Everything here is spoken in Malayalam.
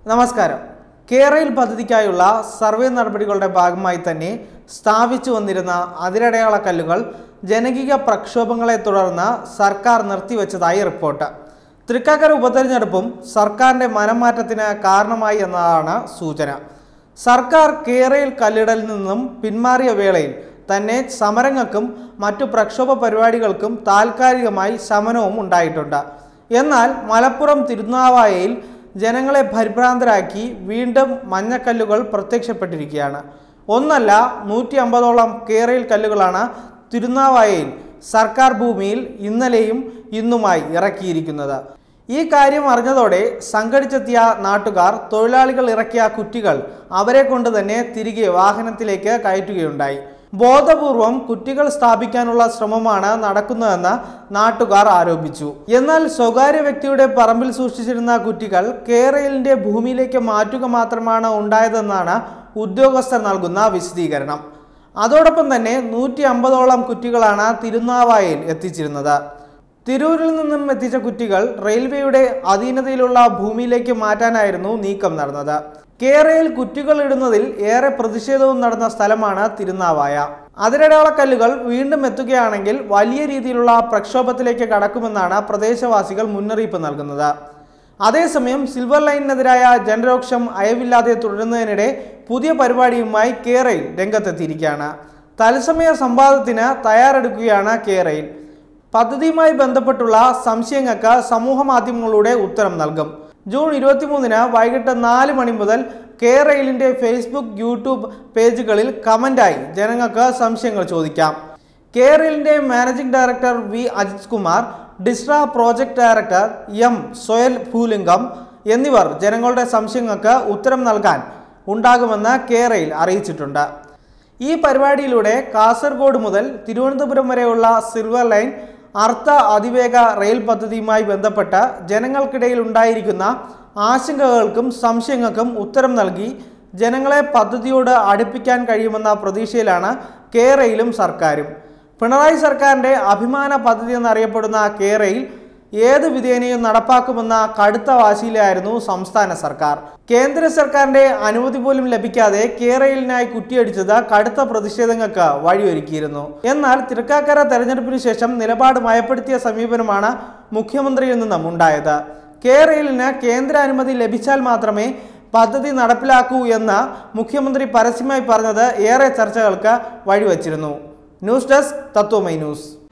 നമസ്കാരം കേരയിൽ പദ്ധതിക്കായുള്ള സർവേ നടപടികളുടെ ഭാഗമായി തന്നെ സ്ഥാപിച്ചു വന്നിരുന്ന അതിരടയാള കല്ലുകൾ ജനകീയ പ്രക്ഷോഭങ്ങളെ തുടർന്ന് സർക്കാർ നിർത്തിവെച്ചതായി റിപ്പോർട്ട് തൃക്കാക്കര ഉപതെരഞ്ഞെടുപ്പും സർക്കാരിന്റെ മനംമാറ്റത്തിന് കാരണമായി എന്നതാണ് സൂചന സർക്കാർ കേരയിൽ കല്ലിടലിൽ നിന്നും പിന്മാറിയ വേളയിൽ തന്നെ സമരങ്ങൾക്കും മറ്റു പ്രക്ഷോഭ പരിപാടികൾക്കും താൽക്കാലികമായി ശമനവും ഉണ്ടായിട്ടുണ്ട് എന്നാൽ മലപ്പുറം തിരുനാവായയിൽ ജനങ്ങളെ പരിഭ്രാന്തരാക്കി വീണ്ടും മഞ്ഞക്കല്ലുകൾ പ്രത്യക്ഷപ്പെട്ടിരിക്കുകയാണ് ഒന്നല്ല നൂറ്റി അമ്പതോളം കേരയിൽ കല്ലുകളാണ് തിരുനാവായയിൽ സർക്കാർ ഭൂമിയിൽ ഇന്നലെയും ഇന്നുമായി ഇറക്കിയിരിക്കുന്നത് ഈ കാര്യം അറിഞ്ഞതോടെ സംഘടിച്ചെത്തിയ നാട്ടുകാർ തൊഴിലാളികൾ ഇറക്കിയ കുറ്റികൾ അവരെ കൊണ്ട് തന്നെ തിരികെ വാഹനത്തിലേക്ക് കയറ്റുകയുണ്ടായി ബോധപൂർവം കുറ്റികൾ സ്ഥാപിക്കാനുള്ള ശ്രമമാണ് നടക്കുന്നതെന്ന് നാട്ടുകാർ ആരോപിച്ചു എന്നാൽ സ്വകാര്യ വ്യക്തിയുടെ പറമ്പിൽ സൂക്ഷിച്ചിരുന്ന കുറ്റികൾ കേരളിന്റെ ഭൂമിയിലേക്ക് മാറ്റുക മാത്രമാണ് ഉണ്ടായതെന്നാണ് ഉദ്യോഗസ്ഥർ നൽകുന്ന വിശദീകരണം അതോടൊപ്പം തന്നെ നൂറ്റി അമ്പതോളം കുറ്റികളാണ് തിരുനാവായയിൽ എത്തിച്ചിരുന്നത് തിരൂരിൽ നിന്നും എത്തിച്ച കുറ്റികൾ റെയിൽവേയുടെ അധീനതയിലുള്ള ഭൂമിയിലേക്ക് മാറ്റാനായിരുന്നു നീക്കം നടന്നത് കേരയിൽ കുറ്റികൾ ഇടുന്നതിൽ ഏറെ പ്രതിഷേധവും നടന്ന സ്ഥലമാണ് തിരുനാവായ അതിരടയാളക്കല്ലുകൾ വീണ്ടും എത്തുകയാണെങ്കിൽ വലിയ രീതിയിലുള്ള പ്രക്ഷോഭത്തിലേക്ക് കടക്കുമെന്നാണ് പ്രദേശവാസികൾ മുന്നറിയിപ്പ് നൽകുന്നത് അതേസമയം സിൽവർ ലൈനിനെതിരായ ജനരോക്ഷം അയവില്ലാതെ തുടരുന്നതിനിടെ പുതിയ പരിപാടിയുമായി കേരയിൽ രംഗത്തെത്തിയിരിക്കുകയാണ് തത്സമയ സംവാദത്തിന് തയ്യാറെടുക്കുകയാണ് കേരയിൽ പദ്ധതിയുമായി ബന്ധപ്പെട്ടുള്ള സംശയങ്ങൾക്ക് സമൂഹ മാധ്യമങ്ങളിലൂടെ ഉത്തരം നൽകും ജൂൺ ഇരുപത്തിമൂന്നിന് വൈകിട്ട് നാല് മണി മുതൽ കെ റെയിലിൻ്റെ ഫേസ്ബുക്ക് യൂട്യൂബ് പേജുകളിൽ കമൻ്റായി ജനങ്ങൾക്ക് സംശയങ്ങൾ ചോദിക്കാം കെ റെയിലിൻ്റെ managing director V Ajith Kumar ഡിസ്ട്ര project director M Soyal Bhulingam എന്നിവർ ജനങ്ങളുടെ സംശയങ്ങൾക്ക് ഉത്തരം നൽകാൻ ഉണ്ടാകുമെന്ന് കെ റെയിൽ അറിയിച്ചിട്ടുണ്ട് ഈ പരിപാടിയിലൂടെ കാസർഗോഡ് മുതൽ തിരുവനന്തപുരം വരെയുള്ള സിൽവർ ലൈൻ അർദ്ധ അതിവേഗ റെയിൽ പദ്ധതിയുമായി ബന്ധപ്പെട്ട് ജനങ്ങൾക്കിടയിൽ ഉണ്ടായിരിക്കുന്ന ആശങ്കകൾക്കും സംശയങ്ങൾക്കും ഉത്തരം നൽകി ജനങ്ങളെ പദ്ധതിയോട് അടുപ്പിക്കാൻ കഴിയുമെന്ന പ്രതീക്ഷയിലാണ് കേരയിലും സർക്കാരും പിണറായി സർക്കാരിൻ്റെ അഭിമാന പദ്ധതി എന്നറിയപ്പെടുന്ന കേരയിൽ ഏത് വിധേനയും നടപ്പാക്കുമെന്ന കടുത്ത വാശിയിലായിരുന്നു സംസ്ഥാന സർക്കാർ കേന്ദ്ര സർക്കാരിന്റെ അനുമതി പോലും ലഭിക്കാതെ കേരളിനായി കുറ്റിയടിച്ചത് കടുത്ത പ്രതിഷേധങ്ങൾക്ക് വഴിയൊരുക്കിയിരുന്നു എന്നാൽ തൃക്കാക്കര തെരഞ്ഞെടുപ്പിന് ശേഷം നിലപാട് മയപ്പെടുത്തിയ സമീപനമാണ് മുഖ്യമന്ത്രിയിൽ നിന്നും ഉണ്ടായത് കേരളിന് കേന്ദ്ര അനുമതി ലഭിച്ചാൽ മാത്രമേ പദ്ധതി നടപ്പിലാക്കൂ എന്ന് മുഖ്യമന്ത്രി പരസ്യമായി പറഞ്ഞത് ഏറെ ചർച്ചകൾക്ക് വഴിവച്ചിരുന്നു ന്യൂസ് ഡെസ്ക് തത്വമൈ ന്യൂസ്